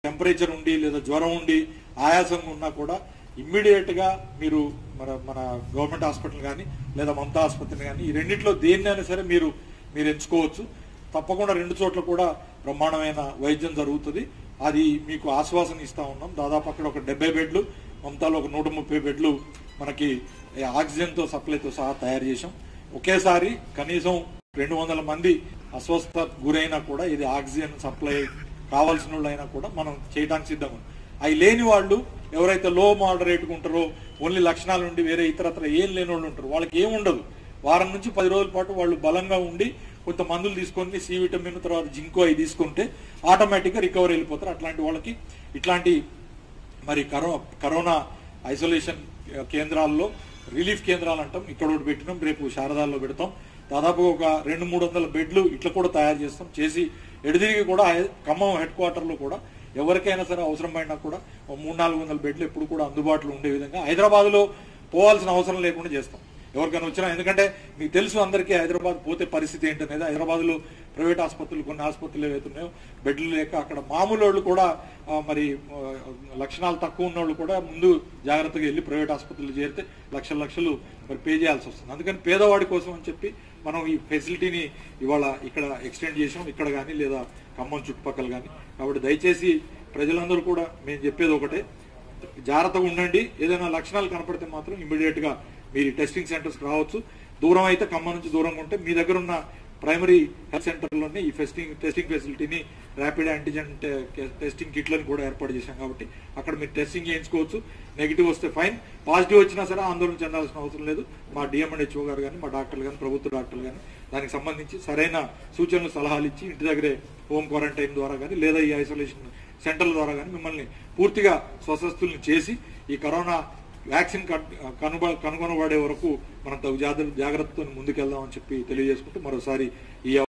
Temperature ఉండి లేదా జ్వరం ఉండి ఆయాసంగా ఉన్నా కూడా ఇమ్మీడియట్ గా మీరు మన మన గవర్నమెంట్ హాస్పిటల్ కానీ లేదా మమతా ఆసుపత్రి కానీ ఈ రెండిట్లో దేన్నైనా సరే మీరు మీరు ఎంచుకోవచ్చు తప్పకుండా రెండు చోట్ల కూడా బ్రహ్మాండమైన వైద్యం జరుగుతుంది అది మీకు ఆశ్వాసన ఇస్తా ఉన్నాం దాదాపు అక్కడ ఒక డెబ్బై బెడ్లు మమతాలో ఒక నూట ముప్పై బెడ్లు మనకి ఆక్సిజన్తో సప్లైతో సహా తయారు చేశాం ఒకేసారి కనీసం రెండు వందల మంది అస్వస్థ గురైనా కూడా ఇది ఆక్సిజన్ సప్లై కావాల్సిన వాళ్ళు అయినా కూడా మనం చేయడానికి సిద్ధంగా ఉన్నాం. అవి లేని వాళ్ళు ఎవరైతే లో మోడరేట్ ఉంటారో ఓన్లీ లక్షణాలు ఉండి వేరే ఇతరత్ర ఏం లేని వాళ్ళు ఉంటారు వాళ్ళకి ఏం ఉండదు వారం నుంచి పది రోజుల పాటు వాళ్ళు బలంగా ఉండి కొంత మందులు తీసుకొని సి విటమిన్ తర్వాత జింకో అవి తీసుకుంటే ఆటోమేటిక్గా రికవరీ వెళ్ళిపోతారు అట్లాంటి వాళ్ళకి ఇట్లాంటి మరి కరో కరోనా ఐసోలేషన్ కేంద్రాల్లో రిలీఫ్ కేంద్రాలు అంటాం ఇక్కడ ఒకటి పెట్టినాం రేపు శారదాల్లో పెడతాం దాదాపు ఒక రెండు మూడు వందల బెడ్లు ఇట్లా కూడా తయారు చేస్తాం చేసి ఎడదిరిగి కూడా హై- ఖమ్మం హెడ్ క్వార్టర్లో కూడా ఎవరికైనా సరే అవసరమైనా కూడా ఓ మూడు నాలుగు వందల బెడ్లు ఎప్పుడు కూడా అందుబాటులో ఉండే విధంగా హైదరాబాద్లో పోవాల్సిన అవసరం లేకుండా చేస్తాం ఎవరికైనా వచ్చినా ఎందుకంటే మీకు తెలుసు అందరికీ హైదరాబాద్ పోతే పరిస్థితి ఏంటనేది హైదరాబాద్లో ప్రైవేట్ ఆసుపత్రులు కొన్ని ఆసుపత్రులు ఏవైతే ఉన్నాయో బెడ్లు లేక అక్కడ మామూలు వాళ్ళు కూడా ఆ, మరి ఆ, లక్షణాలు తక్కువ ఉన్న వాళ్ళు కూడా ముందు జాగ్రత్తగా వెళ్ళి ప్రైవేట్ ఆసుపత్రులు చేరితే లక్షల లక్షలు మరి పే చేయాల్సి వస్తుంది అందుకని పేదవాడి కోసం అని చెప్పి మనం ఈ ఫెసిలిటీని ఇవాళ ఇక్కడ ఎక్స్టెండ్ చేసాం ఇక్కడ కానీ లేదా ఖమ్మం చుట్టుపక్కల కానీ కాబట్టి దయచేసి ప్రజలందరూ కూడా మేము చెప్పేది ఒకటే జాగ్రత్తగా ఉండండి ఏదైనా లక్షణాలు కనపడితే మాత్రం ఇమీడియట్ గా మీరు టెస్టింగ్ సెంటర్స్ రావచ్చు దూరం అయితే ఖమ్మం నుంచి దూరంగా ఉంటే మీ దగ్గర ఉన్న ప్రైమరీ హెల్త్ సెంటర్లోనే ఈ టెస్టింగ్ టెస్టింగ్ ఫెసిలిటీని ర్యాపిడ్ యాంటీజెన్ టెస్టింగ్ కిట్లను కూడా ఏర్పాటు చేశాం కాబట్టి అక్కడ మీరు టెస్టింగ్ చేయించుకోవచ్చు నెగిటివ్ వస్తే ఫైన్ పాజిటివ్ వచ్చినా సరే ఆందోళన చెందాల్సిన అవసరం లేదు మా డిఎంఎన్హెచ్ఓ గారు కానీ మా డాక్టర్లు కానీ ప్రభుత్వ డాక్టర్లు కానీ దానికి సంబంధించి సరైన సూచనలు సలహాలు ఇచ్చి ఇంటి దగ్గరే హోమ్ క్వారంటైన్ ద్వారా కానీ లేదా ఈ ఐసోలేషన్ సెంటర్ల ద్వారా కానీ మిమ్మల్ని పూర్తిగా స్వస్థస్తుల్ని చేసి ఈ కరోనా వ్యాక్సిన్ కన్- కనుగొ కనుగొనబడే వరకు మనం తగు జాగ్రత్త జాగ్రత్తతో ముందుకెళ్దామని చెప్పి తెలియజేసుకుంటూ మరోసారి ఈ